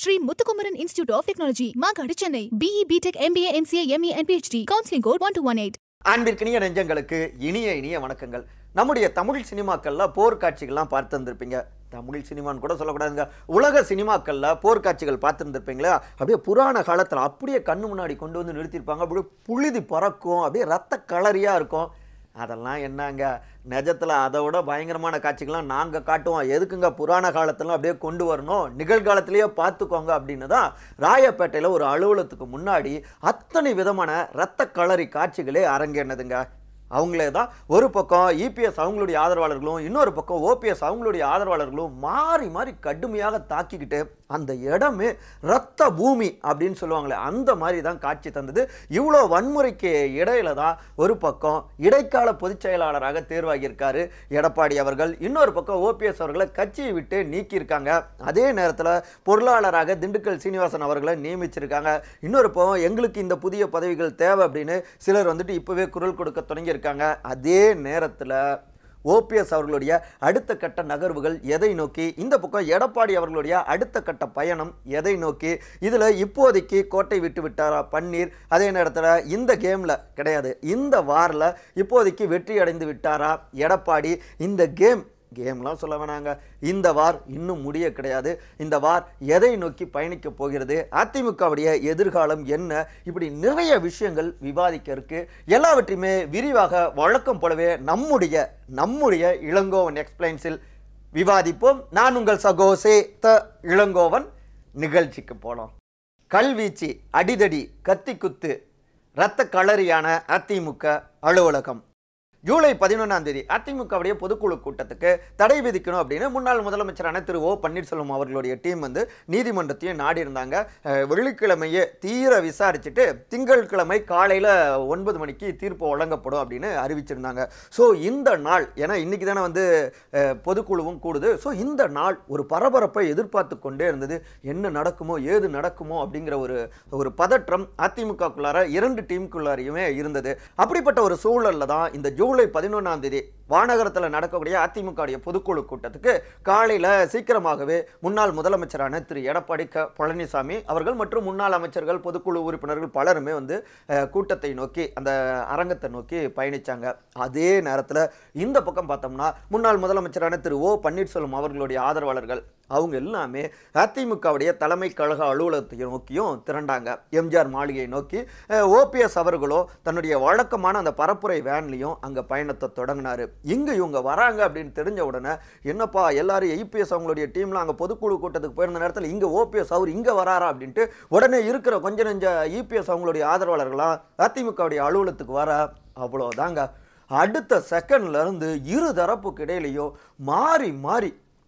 Sri Muthukumaran Institute of Technology, Magadi, Chennai. BE, BTech, MBA, MCA, ME, and PhD. Counseling code 1218. அன்பிற்கினிய நெஞ்சங்களுக்கு இனிய இனிய வணக்கங்கள் நம்முடைய தமிழ் சினிமாக்கள்ல போர்க்காட்சிகள்லாம் பார்த்து வந்திருப்பீங்க தமிழ் சினிமான்னு கூட சொல்லக்கூடாதுங்க உலக சினிமாக்கள்ல போர்க்காட்சிகள் பார்த்துருந்துருப்பீங்களா அப்படியே புராண காலத்துல அப்படியே கண்ணு முன்னாடி கொண்டு வந்து நிறுத்தியிருப்பாங்க அப்படியே புழுதி பறக்கும் அப்படியே ரத்த களரியா இருக்கும் அதெல்லாம் என்னங்க நிஜத்தில் அதை விட பயங்கரமான காட்சிகள்லாம் நாங்கள் காட்டுவோம் எதுக்குங்க புராண காலத்துல அப்படியே கொண்டு வரணும் நிகழ்காலத்திலேயே பார்த்துக்கோங்க அப்படின்னு தான் ராயப்பேட்டையில் ஒரு அலுவலகத்துக்கு முன்னாடி அத்தனை விதமான ரத்த களரி காட்சிகளே அரங்கேனதுங்க அவங்களே தான் ஒரு பக்கம் இபிஎஸ் அவங்களுடைய ஆதரவாளர்களும் இன்னொரு பக்கம் ஓபிஎஸ் அவங்களுடைய ஆதரவாளர்களும் மாறி மாறி கடுமையாக தாக்கிக்கிட்டு அந்த இடமே ரத்த பூமி அப்படின்னு சொல்லுவாங்களே அந்த மாதிரி தான் காட்சி தந்தது இவ்வளோ வன்முறைக்கு இடையில தான் ஒரு பக்கம் இடைக்கால பொதுச் செயலாளராக தேர்வாகியிருக்காரு எடப்பாடி அவர்கள் இன்னொரு பக்கம் ஓபிஎஸ் அவர்களை கட்சியை விட்டு நீக்கியிருக்காங்க அதே நேரத்தில் பொருளாளராக திண்டுக்கல் சீனிவாசன் அவர்களை நியமிச்சிருக்காங்க இன்னொரு பக்கம் எங்களுக்கு இந்த புதிய பதவிகள் தேவை அப்படின்னு சிலர் வந்துட்டு இப்போவே குரல் கொடுக்க தொடங்கியிருக்காங்க அதே நேரத்தில் ஓபிஎஸ் அவர்களுடைய அடுத்த கட்ட நகர்வுகள் எதை நோக்கி இந்த பக்கம் எடப்பாடி அவர்களுடைய அடுத்த கட்ட பயணம் எதை நோக்கி இதில் இப்போதைக்கு கோட்டை விட்டு விட்டாரா பன்னீர் அதே நேரத்தில் இந்த கேமில் கிடையாது இந்த வாரில் இப்போதைக்கு வெற்றி அடைந்து விட்டாரா எடப்பாடி இந்த கேம் கேம்லாம் சொல்ல வேணாங்க இந்த வார் இன்னும் முடிய கிடையாது இந்த வார் எதை நோக்கி பயணிக்க போகிறது அதிமுகவுடைய எதிர்காலம் என்ன இப்படி நிறைய விஷயங்கள் விவாதிக்க இருக்கு எல்லாவற்றையுமே விரிவாக வழக்கம் போலவே நம்முடைய நம்முடைய இளங்கோவன் எக்ஸ்பிளைன்ஸில் விவாதிப்போம் நான் உங்கள் சகோசே த இளங்கோவன் நிகழ்ச்சிக்கு போனோம் கல்வீச்சு அடிதடி கத்தி குத்து இரத்த களரியான அதிமுக அலுவலகம் ஜூலை பதினொன்றாம் தேதி அதிமுகவுடைய பொதுக்குழு கூட்டத்துக்கு தடை விதிக்கணும் அப்படின்னு முன்னாள் முதலமைச்சரான திரு ஓ பன்னீர்செல்வம் அவர்களுடைய டீம் வந்து நீதிமன்றத்தையும் நாடி இருந்தாங்க அஹ், வெள்ளிக்கிழமையே தீர விசாரிச்சுட்டு திங்கட்கிழமை காலையில் ஒன்பது மணிக்கு தீர்ப்பு வழங்கப்படும் அப்படின்னு அறிவிச்சிருந்தாங்க ஸோ இந்த நாள் ஏன்னா இன்னைக்கு தானே வந்து அஹ், பொதுக்குழுவும் கூடுது ஸோ இந்த நாள் ஒரு பரபரப்பை எதிர்பார்த்து கொண்டே இருந்தது என்ன நடக்குமோ ஏது நடக்குமோ அப்படிங்கிற ஒரு ஒரு பதற்றம் அதிமுகக்குள்ளார இரண்டு டீமுக்குள்ளாரையுமே இருந்தது அப்படிப்பட்ட ஒரு சூழல்ல தான் இந்த ஜூலை பதினொன்றாம் தேதி வானகரத்தில் நடக்கக்கூடிய அதிமுகவுடைய பொதுக்குழு கூட்டத்துக்கு காலையில் சீக்கிரமாகவே முன்னாள் முதலமைச்சரான திரு எடப்பாடி க பழனிசாமி அவர்கள் மற்றும் முன்னாள் அமைச்சர்கள் பொதுக்குழு உறுப்பினர்கள் பலருமே வந்து அஹ், கூட்டத்தை நோக்கி அந்த அரங்கத்தை நோக்கி பயணிச்சாங்க அதே நேரத்தில் இந்த பக்கம் பார்த்தோம்னா முன்னாள் முதலமைச்சரான திரு ஓ பன்னீர்செல்வம் அவர்களுடைய ஆதரவாளர்கள் அவங்க எல்லாமே அதிமுகவுடைய தலைமை கழக அலுவலகத்தை நோக்கியும் திரண்டாங்க எம்ஜிஆர் மாளிகையை நோக்கி ஓபிஎஸ் அவர்களோ தன்னுடைய வழக்கமான அந்த பரப்புரை வேன்லையும் அங்கே பயணத்தை தொடங்கினாரு இங்கே இவங்க வராங்க அப்படின்னு தெரிஞ்ச உடனே என்னப்பா எல்லாரும் ஐபிஎஸ் அவங்களுடைய டீம்ல அங்கே பொதுக்குழு கூட்டத்துக்கு போயிருந்த நேரத்தில் இங்கே ஓபிஎஸ் அவர் இங்கே வராரா அப்படின்ட்டு உடனே இருக்கிற கொஞ்ச நெஞ்ச இபிஎஸ் அவங்களுடைய ஆதரவாளர்களாம் அதிமுகவுடைய அலுவலகத்துக்கு வர அவ்வளோதாங்க அடுத்த செகண்ட்ல இருந்து இரு தரப்புக்கு இடையிலையும் மாறி மாறி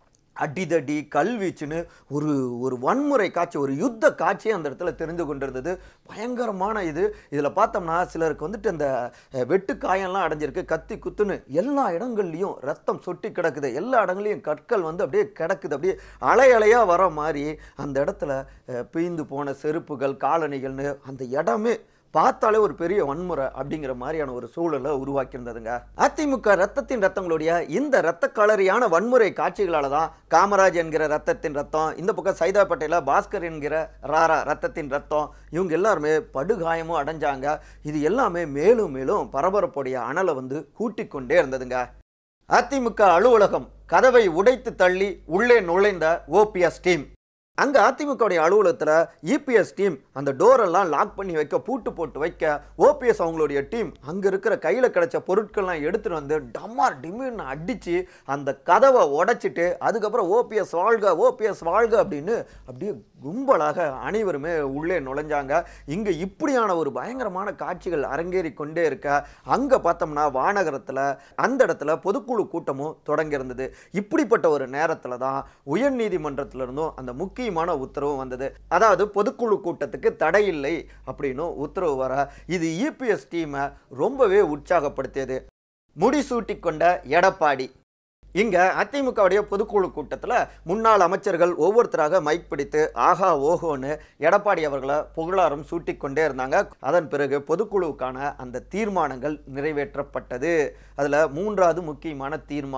அடிதடி கல்வீச்சுன்னு ஒரு ஒரு வன்முறை காட்சி ஒரு யுத்த காட்சி அந்த இடத்துல தெரிந்து கொண்டிருந்தது பயங்கரமான இது இதில் பார்த்தோம்னா சிலருக்கு வந்துட்டு அந்த அஹ், வெட்டு காயம்லாம் அடைஞ்சிருக்கு கத்தி குத்துன்னு எல்லா இடங்கள்லையும் ரத்தம் சொட்டி கிடக்குது எல்லா இடங்கள்லையும் கற்கள் வந்து அப்படியே கிடக்குது அப்படியே அலை அலையாக வர மாதிரி அந்த இடத்துல அஹ், பிய்ந்து போன செருப்புகள் காலணிகள்னு அந்த இடமே பார்த்தாலே ஒரு பெரிய வன்முறை அப்படிங்கிற மாதிரியான ஒரு சூழலை உருவாக்கியிருந்ததுங்க அதிமுக ரத்தத்தின் ரத்தங்களுடைய இந்த ரத்த களரியான வன்முறை காட்சிகளால தான் காமராஜ் என்கிற ரத்தத்தின் ரத்தம் இந்த பக்கம் சைதாப்பேட்டையில் பாஸ்கர் என்கிற ராரா ரத்தத்தின் ரத்தம் இவங்க எல்லாருமே படுகாயமும் அடைஞ்சாங்க இது எல்லாமே மேலும் மேலும் பரபரப்புடைய அனலை வந்து கூட்டிக் கொண்டே இருந்ததுங்க அதிமுக அலுவலகம் கதவை உடைத்து தள்ளி உள்ளே நுழைந்த ஓபிஎஸ் டீம் அங்கே அதிமுகவுடைய அலுவலகத்தில் இபிஎஸ் டீம் அந்த டோரெல்லாம் லாக் பண்ணி வைக்க பூட்டு போட்டு வைக்க ஓபிஎஸ் அவங்களுடைய டீம் அங்கே இருக்கிற கையில் கிடைச்ச பொருட்கள்லாம் எடுத்துகிட்டு வந்து டம்மார் டிமின்னு அடித்து அந்த கதவை உடைச்சிட்டு அதுக்கப்புறம் ஓபிஎஸ் வாழ்க ஓபிஎஸ் வாழ்க அப்படின்னு அப்படியே கும்பலாக அனைவருமே உள்ளே நுழைஞ்சாங்க இங்கே இப்படியான ஒரு பயங்கரமான காட்சிகள் அரங்கேறி கொண்டே இருக்க அங்கே பார்த்தோம்னா வானகரத்தில் அந்த இடத்துல பொதுக்குழு கூட்டமும் தொடங்கியிருந்தது இப்படிப்பட்ட ஒரு நேரத்தில் தான் உயர்நீதிமன்றத்திலிருந்தும் அந்த முக்கியமான உத்தரவு வந்தது அதாவது பொதுக்குழு கூட்டத்துக்கு தடை இல்லை அப்படின்னு உத்தரவு வர இது இபிஎஸ் டீமை ரொம்பவே உற்சாகப்படுத்தியது முடிசூட்டி கொண்ட எடப்பாடி இங்க அதிமுகவுடைய பொதுக்குழு கூட்டத்தில் முன்னாள் அமைச்சர்கள் ஒவ்வொருத்தராக மைக் பிடித்து ஆஹா ஓஹோன்னு எடப்பாடி அவர்களை புகழாரம் சூட்டிக்கொண்டே இருந்தாங்க அதன் பிறகு பொதுக்குழுவுக்கான அந்த தீர்மானங்கள் நிறைவேற்றப்பட்டது அதில் மூன்றாவது முக்கியமான தீர்மானம்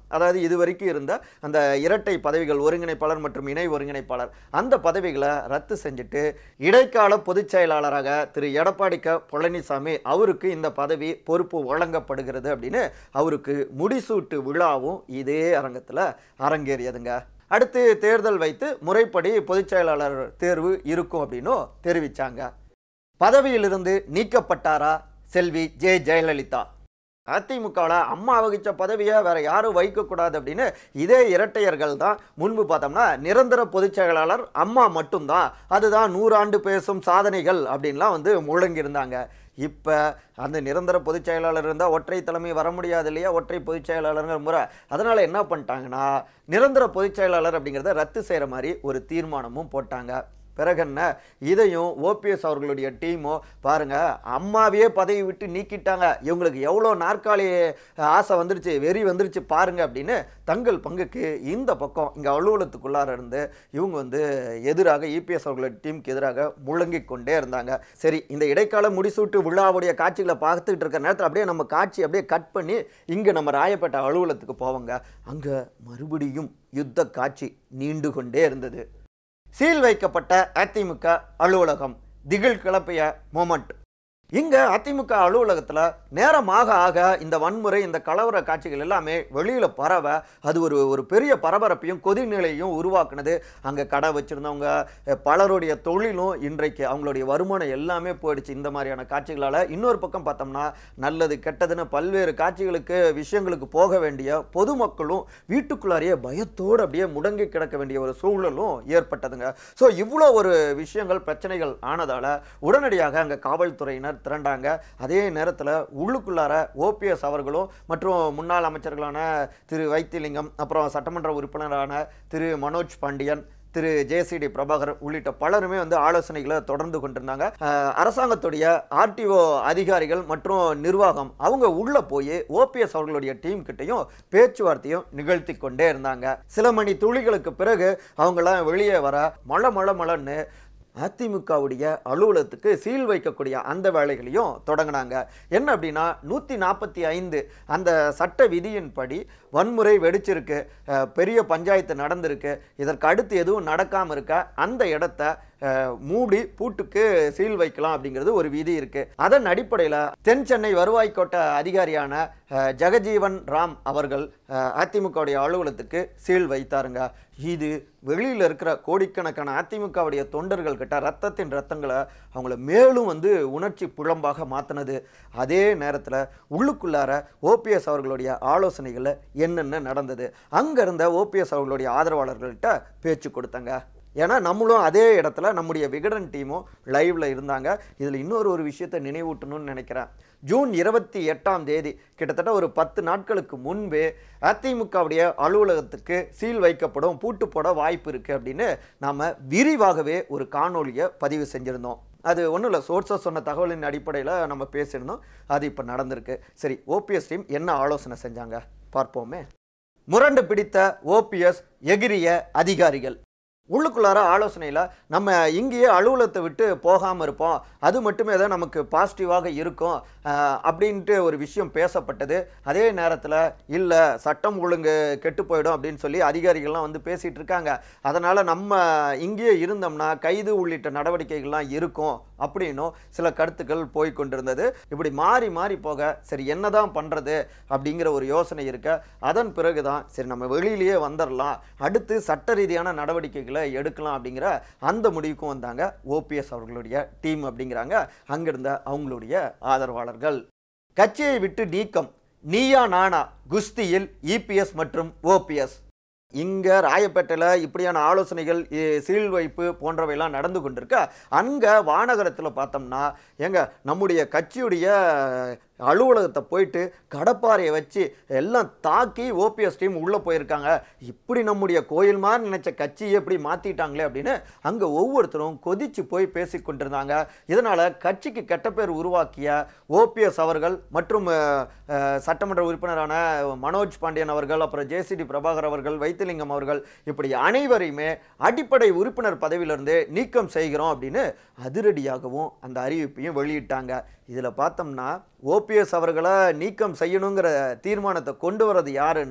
அதாவது இது வரைக்கும் இருந்த அந்த இரட்டை பதவிகள் ஒருங்கிணைப்பாளர் மற்றும் இணை ஒருங்கிணைப்பாளர் அந்த பதவிகளை ரத்து செஞ்சுட்டு இடைக்கால பொதுச் செயலாளராக திரு எடப்பாடி க பழனிசாமி அவருக்கு இந்த பதவி பொறுப்பு வழங்கப்படுகிறது அப்படின்னு அவருக்கு முடிசூட்டு விழாவும் இதே அரங்கத்தில் அரங்கேறியதுங்க அடுத்து தேர்தல் வைத்து முறைப்படி பொதுச் செயலாளர் தேர்வு இருக்கும் அப்படின்னும் தெரிவிச்சாங்க பதவியிலிருந்து நீக்கப்பட்டாரா செல்வி ஜெ ஜெயலலிதா அதிமுகவில் அம்மா வகிச்ச பதவியை வேற யாரும் வைக்கக்கூடாது அப்படின்னு இதே இரட்டையர்கள் தான் முன்பு பார்த்தோம்னா நிரந்தர பொதுச் செயலாளர் அம்மா மட்டும்தான் அதுதான் நூறாண்டு பேசும் சாதனைகள் அப்படின்லாம் வந்து முழங்கியிருந்தாங்க இப்போ அந்த நிரந்தர பொதுச் செயலாளர் இருந்தால் ஒற்றை தலைமை வர முடியாது இல்லையா ஒற்றை பொதுச் செயலாளருங்கிற முறை அதனால் என்ன பண்ணிட்டாங்கன்னா நிரந்தர பொதுச் செயலாளர் அப்படிங்கிறத ரத்து செய்கிற மாதிரி ஒரு தீர்மானமும் போட்டாங்க பிறகு என்ன இதையும் ஓபிஎஸ் அவர்களுடைய டீமோ பாருங்க அம்மாவையே பதவி விட்டு நீக்கிட்டாங்க இவங்களுக்கு எவ்வளோ நாற்காலி ஆசை வந்துருச்சு வெறி வந்துருச்சு பாருங்க அப்படின்னு தங்கள் பங்குக்கு இந்த பக்கம் இங்கே அலுவலகத்துக்குள்ளார இருந்து இவங்க வந்து எதிராக இபிஎஸ் அவர்களுடைய டீமுக்கு எதிராக முழங்கிக் கொண்டே இருந்தாங்க சரி இந்த இடைக்கால முடிசூட்டு விழாவுடைய காட்சிகளை பார்த்துக்கிட்டு இருக்கிற நேரத்தில் அப்படியே நம்ம காட்சி அப்படியே கட் பண்ணி இங்கே நம்ம ராயப்பேட்டை அலுவலகத்துக்கு போவோங்க அங்கே மறுபடியும் யுத்த காட்சி நீண்டு கொண்டே இருந்தது சீல் வைக்கப்பட்ட அதிமுக அலுவலகம் திகில் கிளப்பிய மொமெண்ட் இங்க அதிமுக அலுவலகத்துல நேரமாக ஆக இந்த வன்முறை இந்த கலவர காட்சிகள் எல்லாமே வெளியில பரவ அது ஒரு ஒரு பெரிய பரபரப்பையும் கொதிநிலையும் உருவாக்குனது அங்க கடை வச்சிருந்தவங்க அஹ், பலருடைய தொழிலும் இன்றைக்கு அவங்களுடைய வருமானம் எல்லாமே போயிடுச்சு இந்த மாதிரியான காட்சிகளால இன்னொரு பக்கம் பார்த்தோம்னா நல்லது கெட்டதுன்னு பல்வேறு காட்சிகளுக்கு விஷயங்களுக்கு போக வேண்டிய பொதுமக்களும் வீட்டுக்குள்ளாரையே பயத்தோடு அப்படியே முடங்கி கிடக்க வேண்டிய ஒரு சூழலும் ஏற்பட்டதுங்க ஸோ இவ்வளோ ஒரு விஷயங்கள் பிரச்சனைகள் ஆனதால உடனடியாக அங்கே காவல்துறையினர் திரண்டாங்க அதே நேரத்தில் உள்ளுக்குள்ளார ஓபிஎஸ் அவர்களும் மற்றும் முன்னாள் அமைச்சர்களான திரு வைத்திலிங்கம் அப்புறம் சட்டமன்ற உறுப்பினரான திரு மனோஜ் பாண்டியன் திரு ஜேசிடி பிரபாகர் உள்ளிட்ட பலருமே வந்து ஆலோசனைகளை தொடர்ந்து கொண்டிருந்தாங்க அஹ், அரசாங்கத்துடைய ஆர்டிஓ அதிகாரிகள் மற்றும் நிர்வாகம் அவங்க உள்ள போய் ஓபிஎஸ் அவர்களுடைய டீம் கிட்டையும் பேச்சுவார்த்தையும் நிகழ்த்தி கொண்டே இருந்தாங்க சில மணி துளிகளுக்கு பிறகு அவங்களாம் வெளியே வர மழை மழை மழைன்னு அதிமுகவுடைய அலுவலகத்துக்கு சீல் வைக்கக்கூடிய அந்த வேலைகளையும் தொடங்கினாங்க என்ன அப்படின்னா நூற்றி நாற்பத்தி ஐந்து அந்த சட்ட விதியின்படி வன்முறை வெடிச்சிருக்கு அஹ், பெரிய பஞ்சாயத்து நடந்திருக்கு இதற்கு அடுத்து எதுவும் நடக்காமல் இருக்க அந்த இடத்த அஹ், மூடி பூட்டுக்கு சீல் வைக்கலாம் அப்படிங்கிறது ஒரு விதி இருக்கு அதன் அடிப்படையில் தென் சென்னை வருவாய் கோட்ட அதிகாரியான அஹ், ஜெகஜீவன் ராம் அவர்கள் அஹ், அதிமுகவுடைய அலுவலகத்துக்கு சீல் வைத்தாருங்க இது வெளியில் இருக்கிற கோடிக்கணக்கான அதிமுகவுடைய தொண்டர்கள் கிட்ட ரத்தத்தின் ரத்தங்களை அவங்கள மேலும் வந்து உணர்ச்சி புலம்பாக மாற்றினது அதே நேரத்தில் உள்ளுக்குள்ளார ஓபிஎஸ் அவர்களுடைய ஆலோசனைகளில் என்னென்ன நடந்தது அங்கே இருந்த ஓபிஎஸ் அவர்களுடைய ஆதரவாளர்கள்ட்ட பேச்சு கொடுத்தாங்க ஏன்னா நம்மளும் அதே இடத்துல நம்முடைய விகடன் டீமும் லைவ்ல இருந்தாங்க இதில் இன்னொரு ஒரு விஷயத்தை நினைவூட்டணும்னு நினைக்கிறேன் ஜூன் இருபத்தி எட்டாம் தேதி கிட்டத்தட்ட ஒரு பத்து நாட்களுக்கு முன்பே அதிமுகவுடைய அலுவலகத்துக்கு சீல் வைக்கப்படும் பூட்டு போட வாய்ப்பு இருக்குது அப்படின்னு நாம் விரிவாகவே ஒரு காணொளியை பதிவு செஞ்சுருந்தோம் அது ஒன்றும் இல்லை சோர்ஸஸ் சொன்ன தகவலின் அடிப்படையில் நம்ம பேசியிருந்தோம் அது இப்போ நடந்திருக்கு சரி ஓபிஎஸ் டீம் என்ன ஆலோசனை செஞ்சாங்க பார்ப்போமே முரண்டு பிடித்த ஓபிஎஸ் எகிரிய அதிகாரிகள் உள்ளுக்குள்ளார ஆலோசனையில் நம்ம இங்கேயே அலுவலகத்தை விட்டு போகாமல் இருப்போம் அது மட்டுமே தான் நமக்கு பாசிட்டிவாக இருக்கும் ஆஹ், அப்படின்ட்டு ஒரு விஷயம் பேசப்பட்டது அதே நேரத்தில் இல்லை சட்டம் ஒழுங்கு கெட்டு போயிடும் அப்படின்னு சொல்லி அதிகாரிகள்லாம் வந்து பேசிகிட்டு இருக்காங்க அதனால் நம்ம இங்கேயே இருந்தோம்னா கைது உள்ளிட்ட நடவடிக்கைகள்லாம் இருக்கும் அப்படின்னும் சில கருத்துக்கள் போய் கொண்டிருந்தது இப்படி மாறி மாறி போக சரி என்னதான் பண்ணுறது அப்படிங்கிற ஒரு யோசனை இருக்க அதன் பிறகு தான் சரி நம்ம வெளியிலேயே வந்துடலாம் அடுத்து சட்ட ரீதியான நடவடிக்கைகளை எடுக்கலாம் அப்படிங்கிற அந்த முடிவுக்கும் வந்தாங்க ஓபிஎஸ் அவர்களுடைய டீம் அப்படிங்கிறாங்க அங்கிருந்த அவங்களுடைய ஆதரவாளர்கள் கட்சியை விட்டு நீக்கம் நீயா நானா குஸ்தியில் இபிஎஸ் மற்றும் ஓபிஎஸ் இங்கே ராயப்பேட்டையில் இப்படியான ஆலோசனைகள் இ- சீல் வைப்பு போன்றவையெல்லாம் நடந்து கொண்டிருக்க அங்கே வானகரத்தில் பார்த்தோம்னா எங்க நம்முடைய கட்சியுடைய அலுவலகத்தை போயிட்டு கடப்பாறையை வச்சு எல்லாம் தாக்கி ஓபிஎஸ் டீம் உள்ளே போயிருக்காங்க இப்படி நம்முடைய கோயில் மாதிரி நினைச்ச கட்சியை எப்படி மாற்றிட்டாங்களே அப்படின்னு அங்கே ஒவ்வொருத்தரும் கொதிச்சு போய் பேசி கொண்டிருந்தாங்க இதனால் கட்சிக்கு கெட்ட பேர் உருவாக்கிய ஓபிஎஸ் அவர்கள் மற்றும் அஹ், அஹ், சட்டமன்ற உறுப்பினரான மனோஜ் பாண்டியன் அவர்கள் அப்புறம் ஜேசிடி பிரபாகர் அவர்கள் வைத்திலிங்கம் அவர்கள் இப்படி அனைவரையுமே அடிப்படை உறுப்பினர் பதவியிலிருந்து நீக்கம் செய்கிறோம் அப்படின்னு அதிரடியாகவும் அந்த அறிவிப்பையும் வெளியிட்டாங்க இதில் பார்த்தோம்னா ஓபிஎஸ் அவர்களை நீக்கம் செய்யணுங்கிற தீர்மானத்தை கொண்டு வர்றது யாருன்னா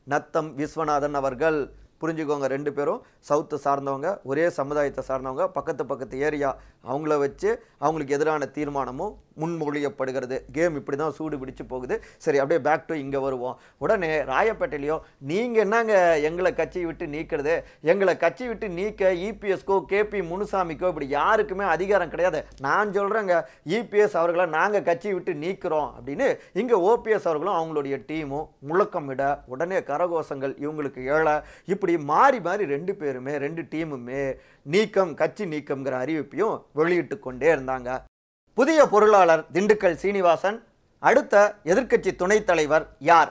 நத்தம் விஸ்வநாதன் அவர்கள் புரிஞ்சுக்கோங்க ரெண்டு பேரும் சவுத்து சார்ந்தவங்க ஒரே சமுதாயத்தை சார்ந்தவங்க பக்கத்து பக்கத்து ஏரியா அவங்கள வச்சு அவங்களுக்கு எதிரான தீர்மானமும் முன்மொழியப்படுகிறது கேம் இப்படி தான் சூடு பிடிச்சு போகுது சரி அப்படியே பேக் டு இங்கே வருவோம் உடனே ராயப்பேட்டையிலையும் நீங்கள் என்னங்க எங்களை கட்சி விட்டு நீக்கிறது எங்களை கட்சி விட்டு நீக்க இபிஎஸ்க்கோ கேபி முனுசாமிக்கோ இப்படி யாருக்குமே அதிகாரம் கிடையாது நான் சொல்கிறேங்க இபிஎஸ் அவர்களை நாங்கள் கட்சி விட்டு நீக்கிறோம் அப்படின்னு இங்கே ஓபிஎஸ் அவர்களும் அவங்களுடைய டீமும் முழக்கமிட உடனே கரகோஷங்கள் இவங்களுக்கு ஏழை இப்படி மாறி மாறி ரெண்டு பேருமே ரெண்டு டீமுமே நீக்கம் கட்சி நீக்கம்ங்கிற அறிவிப்பையும் வெளியிட்டு கொண்டே இருந்தாங்க புதிய பொருளாளர் திண்டுக்கல் சீனிவாசன் அடுத்த எதிர்க்கட்சி துணைத் தலைவர் யார்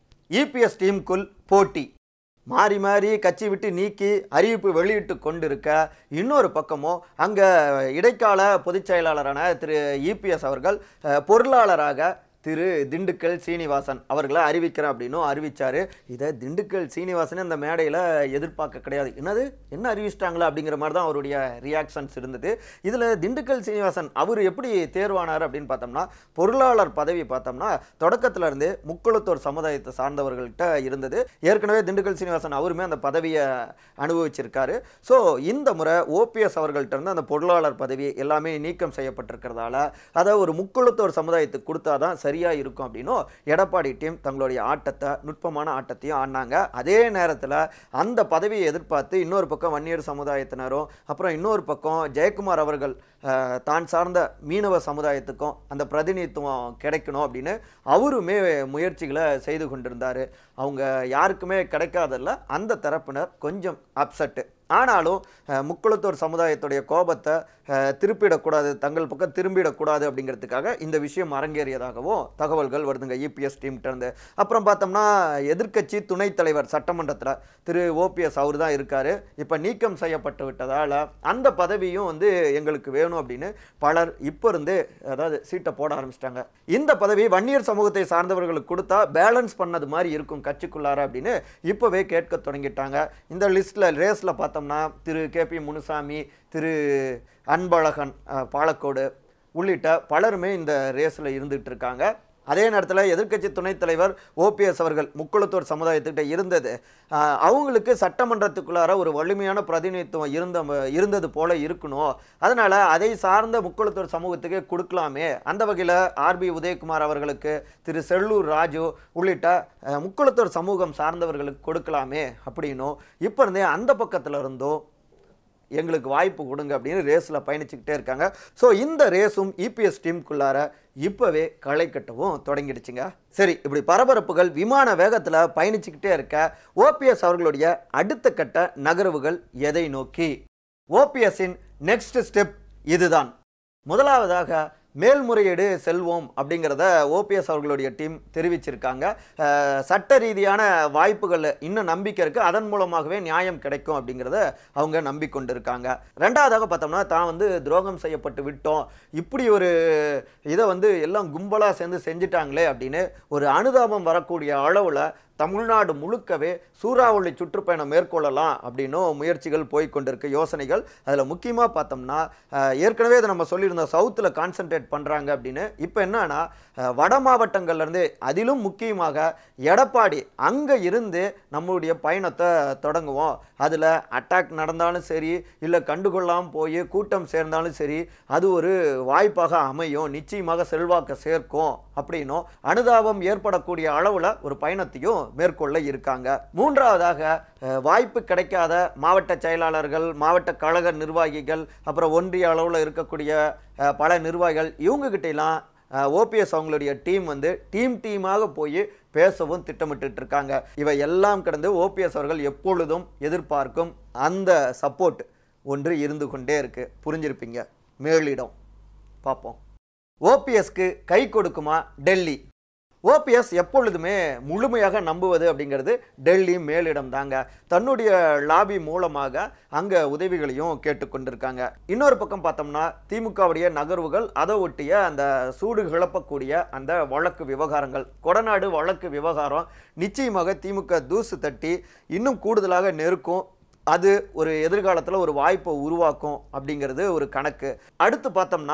இபிஎஸ் டீமுக்குள் போட்டி மாறி மாறி கட்சி விட்டு நீக்கி அறிவிப்பு வெளியிட்டு கொண்டிருக்க இன்னொரு பக்கமும் அங்கே இடைக்கால பொதுச் செயலாளரான திரு இபிஎஸ் அவர்கள் அஹ், பொருளாளராக திரு திண்டுக்கல் சீனிவாசன் அவர்களை அறிவிக்கிறேன் அப்படின்னும் அறிவிச்சாரு இதை திண்டுக்கல் சீனிவாசன் அந்த மேடையில் எதிர்பார்க்க கிடையாது என்னது என்ன அறிவிச்சிட்டாங்களா அப்படிங்கிற மாதிரி தான் அவருடைய ரியாக்ஷன்ஸ் இருந்தது இதில் திண்டுக்கல் சீனிவாசன் அவர் எப்படி தேர்வானார் அப்படின்னு பார்த்தோம்னா பொருளாளர் பதவி பார்த்தோம்னா தொடக்கத்துல இருந்தே முக்குளத்தோர் சமுதாயத்தை சார்ந்தவர்கள்ட்ட இருந்தது ஏற்கனவே திண்டுக்கல் சீனிவாசன் அவருமே அந்த பதவியை அனுபவிச்சிருக்காரு ஸோ இந்த முறை ஓபிஎஸ் அவர்கள்ட்ட இருந்து அந்த பொருளாளர் பதவி எல்லாமே நீக்கம் செய்யப்பட்டிருக்கிறதால அதை ஒரு முக்குளத்தோர் சமுதாயத்துக்கு கொடுத்தாதான் சரியா இருக்கும் அப்படின்னும் எடப்பாடி டீம் தங்களுடைய ஆட்டத்தை நுட்பமான ஆட்டத்தையும் ஆடினாங்க அதே நேரத்தில் அந்த பதவியை எதிர்பார்த்து இன்னொரு பக்கம் வன்னியர் சமுதாயத்தினரும் அப்புறம் இன்னொரு பக்கம் ஜெயக்குமார் அவர்கள் அஹ், தான் சார்ந்த மீனவ சமுதாயத்துக்கும் அந்த பிரதிநிதித்துவம் கிடைக்கணும் அப்படின்னு அவருமே முயற்சிகளை செய்து கொண்டிருந்தார் அவங்க யாருக்குமே கிடைக்காதல்ல அந்த தரப்பினர் கொஞ்சம் அப்செட்டு ஆனாலும் அஹ், முக்குளத்தோர் சமுதாயத்துடைய கோபத்தை அஹ், திருப்பிடக்கூடாது தங்கள் பக்கம் திரும்பிடக்கூடாது அப்படிங்கிறதுக்காக இந்த விஷயம் அரங்கேறியதாகவும் தகவல்கள் வருதுங்க இபிஎஸ் டீம்கிட்ட இருந்து அப்புறம் பார்த்தோம்னா எதிர்க்கட்சி துணைத் தலைவர் சட்டமன்றத்தில் திரு ஓபிஎஸ் அவர் தான் இருக்காரு இப்போ நீக்கம் செய்யப்பட்டு விட்டதால் அந்த பதவியும் வந்து எங்களுக்கு வேணும் அப்படின்னு பலர் இப்போ இருந்தே அதாவது சீட்டை போட ஆரம்பிச்சிட்டாங்க இந்த பதவி வன்னியர் சமூகத்தை சார்ந்தவர்களுக்கு கொடுத்தா பேலன்ஸ் பண்ணது மாதிரி இருக்கும் கட்சிக்குள்ளார அப்படின்னு இப்போவே கேட்க தொடங்கிட்டாங்க இந்த லிஸ்ட்டில் ரேஸில் பார்த்தோம்னா திரு கேபி முனுசாமி திரு அன்பழகன் அஹ், பாலக்கோடு உள்ளிட்ட பலருமே இந்த ரேஸில் இருந்துகிட்டு இருக்காங்க அதே நேரத்தில் எதிர்க்கட்சி துணைத் தலைவர் ஓபிஎஸ் அவர்கள் முக்குளத்தூர் சமுதாயத்துக்கிட்ட இருந்தது ஆஹ், அவங்களுக்கு சட்டமன்றத்துக்குள்ளார ஒரு வலிமையான பிரதிநிதித்துவம் இருந்த இருந்தது போல இருக்கணும் அதனால் அதை சார்ந்த முக்குளத்தூர் சமூகத்துக்கு கொடுக்கலாமே அந்த வகையில் ஆர்பி உதயகுமார் அவர்களுக்கு திரு செல்லூர் ராஜு உள்ளிட்ட அஹ், முக்குளத்தூர் சமூகம் சார்ந்தவர்களுக்கு கொடுக்கலாமே அப்படின்னும் இப்போ இருந்தே அந்த பக்கத்தில் இருந்தும் எங்களுக்கு வாய்ப்பு கொடுங்க அப்படின்னு ரேஸில் பயணிச்சுக்கிட்டே இருக்காங்க ஸோ இந்த ரேஸும் இபிஎஸ் டீமுக்குள்ளார இப்போவே களை கட்டவும் தொடங்கிடுச்சுங்க சரி இப்படி பரபரப்புகள் விமான வேகத்தில் பயணிச்சுக்கிட்டே இருக்க ஓபிஎஸ் அவர்களுடைய அடுத்த கட்ட நகர்வுகள் எதை நோக்கி ஓபிஎஸ்ஸின் நெக்ஸ்ட் ஸ்டெப் இதுதான் முதலாவதாக மேல்முறையீடு செல்வோம் அப்படிங்கிறத ஓபிஎஸ் அவர்களுடைய டீம் தெரிவிச்சிருக்காங்க அஹ், சட்ட ரீதியான வாய்ப்புகள் இன்னும் நம்பிக்கை இருக்குது அதன் மூலமாகவே நியாயம் கிடைக்கும் அப்படிங்கிறத அவங்க நம்பிக்கொண்டிருக்காங்க ரெண்டாவதாக பார்த்தோம்னா தான் வந்து துரோகம் செய்யப்பட்டு விட்டோம் இப்படி ஒரு இதை வந்து எல்லாம் கும்பலாக சேர்ந்து செஞ்சிட்டாங்களே அப்படின்னு ஒரு அனுதாபம் வரக்கூடிய அளவில் தமிழ்நாடு முழுக்கவே சூறாவளி சுற்றுப்பயணம் மேற்கொள்ளலாம் அப்படின்னும் முயற்சிகள் போய் கொண்டிருக்கு யோசனைகள் அதில் முக்கியமாக பார்த்தோம்னா அஹ், ஏற்கனவே இதை நம்ம சொல்லியிருந்தோம் சவுத்தில் கான்சென்ட்ரேட் பண்ணுறாங்க அப்படின்னு இப்போ என்னன்னா அஹ், வட மாவட்டங்கள்லேருந்து அதிலும் முக்கியமாக எடப்பாடி அங்கே இருந்து நம்மளுடைய பயணத்தை தொடங்குவோம் அதில் அட்டாக் நடந்தாலும் சரி இல்லை கண்டுகொள்ளாமல் போய் கூட்டம் சேர்ந்தாலும் சரி அது ஒரு வாய்ப்பாக அமையும் நிச்சயமாக செல்வாக்க சேர்க்கும் அப்படின்னும் அனுதாபம் ஏற்படக்கூடிய அளவில் ஒரு பயணத்தையும் மேற்கொள்ள இருக்காங்க மூன்றாவதாக அஹ், வாய்ப்பு கிடைக்காத மாவட்ட செயலாளர்கள் மாவட்ட கழக நிர்வாகிகள் அப்புறம் ஒன்றிய அளவில் இருக்கக்கூடிய அஹ், பல நிர்வாகிகள் இவங்ககிட்டலாம் ஓபிஎஸ் அவங்களுடைய டீம் வந்து டீம் டீமாக போய் பேசவும் திட்டமிட்டுட்டு இருக்காங்க இவை எல்லாம் கடந்து ஓபிஎஸ் அவர்கள் எப்பொழுதும் எதிர்பார்க்கும் அந்த சப்போர்ட் ஒன்று இருந்து கொண்டே இருக்கு புரிஞ்சிருப்பீங்க மேலிடம் பார்ப்போம் ஓபிஎஸ்க்கு கை கொடுக்குமா டெல்லி ஓபிஎஸ் எப்பொழுதுமே முழுமையாக நம்புவது அப்படிங்கிறது டெல்லி மேலிடம் தாங்க தன்னுடைய லாபி மூலமாக அங்கே உதவிகளையும் கேட்டுக்கொண்டிருக்காங்க இன்னொரு பக்கம் பார்த்தோம்னா திமுகவுடைய நகர்வுகள் அதை ஒட்டிய அந்த சூடு கிளப்பக்கூடிய அந்த வழக்கு விவகாரங்கள் கொடநாடு வழக்கு விவகாரம் நிச்சயமாக திமுக தூசு தட்டி இன்னும் கூடுதலாக நெருக்கும் அது ஒரு எதிர்காலத்தில் ஒரு வாய்ப்பை உருவாக்கும் அப்படிங்கிறது ஒரு கணக்கு அடுத்து பார்த்தோம்னா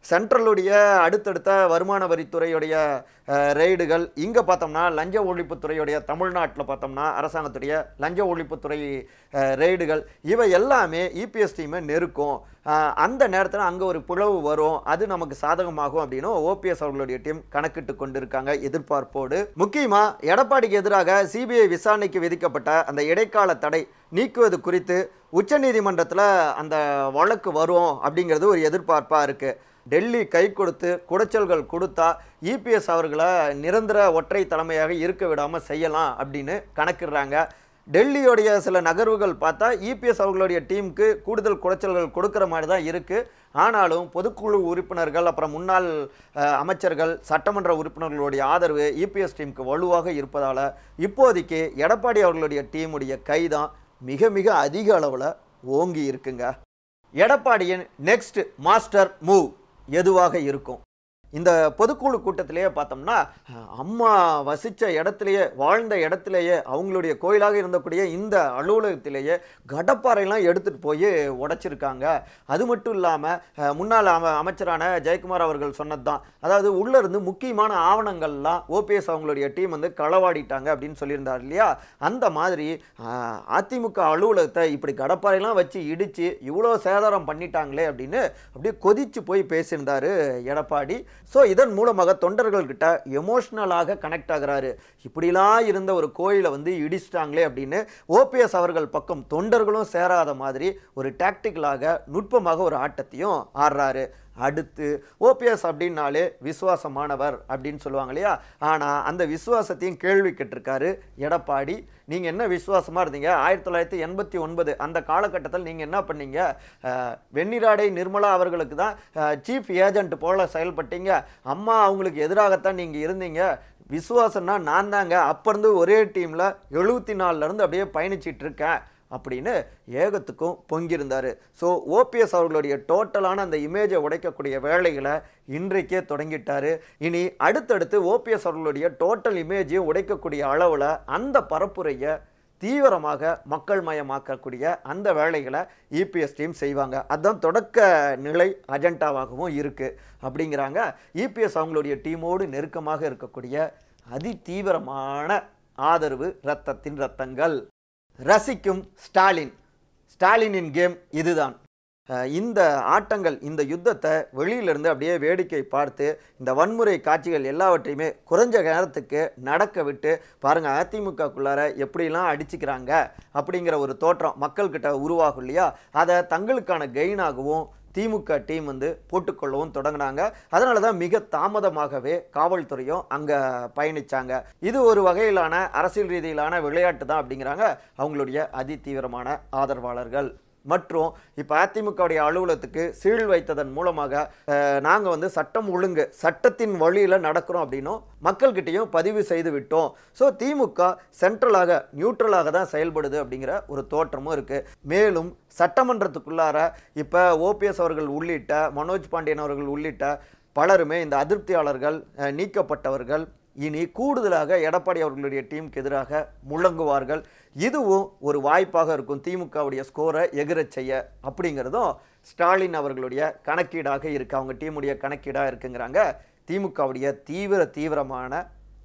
சென்ட்ரலுடைய அடுத்தடுத்த வருமான வரித்துறையுடைய அஹ், ரெய்டுகள் இங்கே பார்த்தோம்னா லஞ்ச ஒழிப்புத்துறையுடைய தமிழ்நாட்டில் பார்த்தோம்னா அரசாங்கத்துடைய லஞ்ச ஒழிப்புத்துறை அஹ், ரெய்டுகள் இவை எல்லாமே இபிஎஸ் டீமை நெருக்கும் அஹ், அந்த நேரத்தில் அங்கே ஒரு பிளவு வரும் அது நமக்கு சாதகமாகும் அப்படின்னு ஓபிஎஸ் அவர்களுடைய டீம் கணக்கிட்டு கொண்டிருக்காங்க எதிர்பார்ப்போடு முக்கியமாக எடப்பாடிக்கு எதிராக சிபிஐ விசாரணைக்கு விதிக்கப்பட்ட அந்த இடைக்கால தடை நீக்குவது குறித்து உச்சநீதிமன்றத்தில் அந்த வழக்கு வரும் அப்படிங்கிறது ஒரு எதிர்பார்ப்பாக இருக்குது டெல்லி கை கொடுத்து குடைச்சல்கள் கொடுத்தா இபிஎஸ் அவர்களை நிரந்தர ஒற்றை தலைமையாக இருக்க விடாமல் செய்யலாம் அப்படின்னு கணக்கிடுறாங்க டெல்லியோடைய சில நகர்வுகள் பார்த்தா இபிஎஸ் அவர்களுடைய டீமுக்கு கூடுதல் குடைச்சல்கள் கொடுக்குற மாதிரி தான் இருக்குது ஆனாலும் பொதுக்குழு உறுப்பினர்கள் அப்புறம் முன்னாள் அஹ், அமைச்சர்கள் சட்டமன்ற உறுப்பினர்களுடைய ஆதரவு இபிஎஸ் டீமுக்கு வலுவாக இருப்பதால் இப்போதைக்கு எடப்பாடி அவர்களுடைய டீமுடைய கை தான் மிக மிக அதிக அளவில் ஓங்கி இருக்குங்க எடப்பாடியின் நெக்ஸ்ட் மாஸ்டர் மூவ் எதுவாக இருக்கும் இந்த பொதுக்குழு கூட்டத்திலேயே பார்த்தோம்னா அஹ், அம்மா வசித்த இடத்துலையே வாழ்ந்த இடத்துலையே அவங்களுடைய கோயிலாக இருந்தக்கூடிய இந்த அலுவலகத்திலேயே கடப்பாறையெல்லாம் எடுத்துகிட்டு போய் உடைச்சிருக்காங்க அது மட்டும் இல்லாமல் முன்னாள் அம அமைச்சரான ஜெயக்குமார் அவர்கள் சொன்னது தான் அதாவது உள்ளே இருந்து முக்கியமான ஆவணங்கள்லாம் ஓபிஎஸ் அவங்களுடைய டீம் வந்து களவாடிட்டாங்க அப்படின்னு சொல்லியிருந்தார் இல்லையா அந்த மாதிரி அஹ், அதிமுக அலுவலகத்தை இப்படி கடப்பாறையெல்லாம் வச்சு இடித்து இவ்வளோ சேதாரம் பண்ணிட்டாங்களே அப்படின்னு அப்படியே கொதிச்சு போய் பேசியிருந்தாரு எடப்பாடி ஸோ இதன் மூலமாக தொண்டர்கள்கிட்ட எமோஷ்னலாக கனெக்ட் ஆகுறாரு இப்படிலாம் இருந்த ஒரு கோயிலை வந்து இடிச்சிட்டாங்களே அப்படின்னு ஓபிஎஸ் அவர்கள் பக்கம் தொண்டர்களும் சேராத மாதிரி ஒரு டாக்டிக்கலாக நுட்பமாக ஒரு ஆட்டத்தையும் ஆடுறாரு அடுத்து ஓபிஎஸ் அப்படின்னாலே விசுவாசமானவர் அப்படின்னு சொல்லுவாங்க இல்லையா ஆனால் அந்த விசுவாசத்தையும் கேள்வி கேட்டிருக்காரு எடப்பாடி நீங்கள் என்ன விசுவாசமாக இருந்தீங்க ஆயிரத்தி தொள்ளாயிரத்தி எண்பத்தி ஒன்பது அந்த காலகட்டத்தில் நீங்கள் என்ன பண்ணீங்க அஹ், வெண்ணிராடை நிர்மலா அவர்களுக்கு தான் சீஃப் ஏஜென்ட் போல செயல்பட்டீங்க அம்மா அவங்களுக்கு எதிராகத்தான் நீங்கள் இருந்தீங்க விசுவாசம்னா நான் தாங்க அப்போ இருந்து ஒரே டீமில் எழுபத்தி நாலுலேருந்து அப்படியே பயணிச்சிட்டு இருக்கேன் அப்படின்னு ஏகத்துக்கும் பொங்கியிருந்தார் ஸோ ஓபிஎஸ் அவர்களுடைய டோட்டலான அந்த இமேஜை உடைக்கக்கூடிய வேலைகளை இன்றைக்கே தொடங்கிட்டாரு இனி அடுத்தடுத்து ஓபிஎஸ் அவர்களுடைய டோட்டல் இமேஜையும் உடைக்கக்கூடிய அளவில் அந்த பரப்புரையை தீவிரமாக மக்கள் மயமாக்கக்கூடிய அந்த வேலைகளை இபிஎஸ் டீம் செய்வாங்க அதுதான் தொடக்க நிலை அஜெண்டாவாகவும் இருக்குது அப்படிங்கிறாங்க இபிஎஸ் அவங்களுடைய டீமோடு நெருக்கமாக இருக்கக்கூடிய அதி தீவிரமான ஆதரவு ரத்தத்தின் ரத்தங்கள் ரசிக்கும் ஸ்டாலின் ஸ்டாலினின் கேம் இதுதான் அஹ் இந்த ஆட்டங்கள் இந்த யுத்தத்தை வெளியிலிருந்து அப்படியே வேடிக்கை பார்த்து இந்த வன்முறை காட்சிகள் எல்லாவற்றையுமே குறைஞ்ச நேரத்துக்கு நடக்க விட்டு பாருங்க அதிமுகக்குள்ளார எப்படிலாம் அடிச்சுக்கிறாங்க அப்படிங்கிற ஒரு தோற்றம் மக்கள்கிட்ட உருவாகும் இல்லையா அதை தங்களுக்கான கெயினாகவும் திமுக டீம் வந்து போட்டுக்கொள்ளவும் தொடங்கினாங்க அதனால தான் மிக தாமதமாகவே காவல்துறையும் அங்கே பயணிச்சாங்க இது ஒரு வகையிலான அரசியல் ரீதியிலான விளையாட்டு தான் அப்படிங்கிறாங்க அவங்களுடைய அதி தீவிரமான ஆதரவாளர்கள் மற்றும் இப்போ அதிமுகவுடைய அலுவலகத்துக்கு சீல் வைத்ததன் மூலமாக நாங்கள் வந்து சட்டம் ஒழுங்கு சட்டத்தின் வழியில் நடக்கிறோம் அப்படின்னும் மக்கள்கிட்டையும் பதிவு செய்து விட்டோம் ஸோ திமுக சென்ட்ரலாக நியூட்ரலாக தான் செயல்படுது அப்படிங்கிற ஒரு தோற்றமும் இருக்குது மேலும் சட்டமன்றத்துக்குள்ளார இப்போ ஓபிஎஸ் அவர்கள் உள்ளிட்ட மனோஜ் பாண்டியன் அவர்கள் உள்ளிட்ட பலருமே இந்த அதிருப்தியாளர்கள் அஹ், நீக்கப்பட்டவர்கள் இனி கூடுதலாக எடப்பாடி அவர்களுடைய டீமுக்கு எதிராக முழங்குவார்கள் இதுவும் ஒரு வாய்ப்பாக இருக்கும் திமுகவுடைய ஸ்கோரை எகிரச் செய்ய அப்படிங்கிறதும் ஸ்டாலின் அவர்களுடைய கணக்கீடாக இருக்கு அவங்க டீமுடைய கணக்கீடாக இருக்குங்கிறாங்க திமுகவுடைய தீவிர தீவிரமான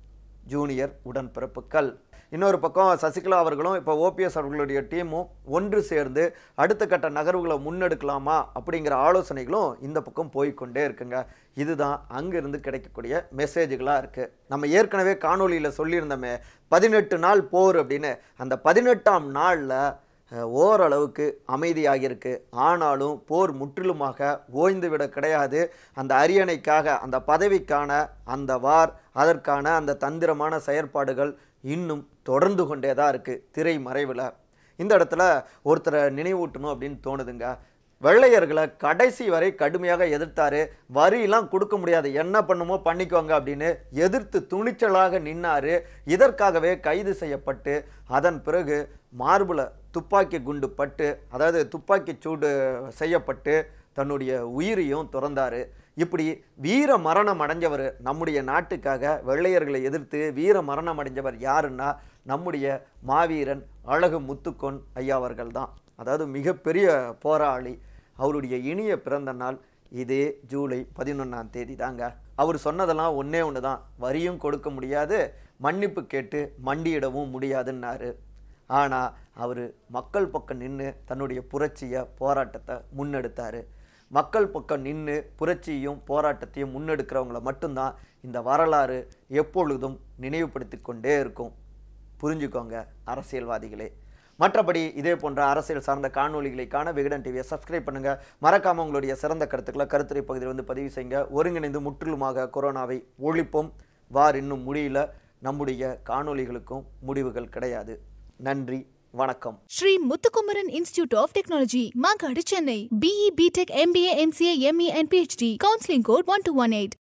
ஜூனியர் உடன்பிறப்புகள் இன்னொரு பக்கம் சசிகலா அவர்களும் இப்போ ஓபிஎஸ் அவர்களுடைய டீமும் ஒன்று சேர்ந்து அடுத்த கட்ட நகர்வுகளை முன்னெடுக்கலாமா அப்படிங்கிற ஆலோசனைகளும் இந்த பக்கம் போய்க்கொண்டே இருக்குங்க இதுதான் அங்கிருந்து கிடைக்கக்கூடிய மெசேஜ்களாக இருக்குது நம்ம ஏற்கனவே காணொளியில் சொல்லியிருந்தோமே பதினெட்டு நாள் போர் அப்படின்னு அந்த பதினெட்டாம் நாளில் அஹ், ஓரளவுக்கு அமைதியாகியிருக்கு ஆனாலும் போர் முற்றிலுமாக ஓய்ந்துவிட கிடையாது அந்த அரியணைக்காக அந்த பதவிக்கான அந்த வார் அதற்கான அந்த தந்திரமான செயற்பாடுகள் இன்னும் தொடர்ந்து கொண்டே தான் இருக்குது திரை மறைவில் இந்த இடத்துல ஒருத்தரை நினைவூட்டணும் அப்படின்னு தோணுதுங்க வெள்ளையர்களை கடைசி வரை கடுமையாக எதிர்த்தாரு வரியெல்லாம் கொடுக்க முடியாது என்ன பண்ணுமோ பண்ணிக்கோங்க அப்படின்னு எதிர்த்து துணிச்சலாக நின்னாரு இதற்காகவே கைது செய்யப்பட்டு அதன் பிறகு மார்புல துப்பாக்கி குண்டு பட்டு அதாவது துப்பாக்கி சூடு செய்யப்பட்டு தன்னுடைய உயிரையும் துறந்தாரு இப்படி வீர மரணம் அடைஞ்சவர் நம்முடைய நாட்டுக்காக வெள்ளையர்களை எதிர்த்து வீர மரணம் அடைஞ்சவர் யாருன்னா நம்முடைய மாவீரன் அழகு முத்துக்கொன் ஐயா அவர்கள் தான் அதாவது மிகப்பெரிய போராளி அவருடைய இனிய பிறந்த நாள் இதே ஜூலை பதினொன்றாம் தேதி தாங்க அவர் சொன்னதெல்லாம் ஒன்றே ஒன்று தான் வரியும் கொடுக்க முடியாது மன்னிப்பு கேட்டு மண்டியிடவும் முடியாதுன்னாரு ஆனால் அவர் மக்கள் பக்கம் நின்று தன்னுடைய புரட்சியை போராட்டத்தை முன்னெடுத்தார் மக்கள் பக்கம் நின்று புரட்சியும் போராட்டத்தையும் முன்னெடுக்கிறவங்கள மட்டும்தான் இந்த வரலாறு எப்பொழுதும் நினைவுபடுத்தி கொண்டே இருக்கும் புரிஞ்சுக்கோங்க அரசியல்வாதிகளே மற்றபடி இதே போன்ற அரசியல் சார்ந்த காணொளிகளை காண விகடன் டிவியை சப்ஸ்கிரைப் பண்ணுங்க மறக்காம உங்களுடைய சிறந்த கருத்துக்களை கருத்துரை பகுதியில் வந்து பதிவு செய்யுங்க ஒருங்கிணைந்து முற்றிலுமாக கொரோனாவை ஒழிப்போம் வார் இன்னும் முடியல நம்முடைய காணொளிகளுக்கும் முடிவுகள் கிடையாது நன்றி வணக்கம் Sri Muthukumaran institute of technology Mangadu Chennai BE BTech MBA MCA ME and PhD counselling code one two one eight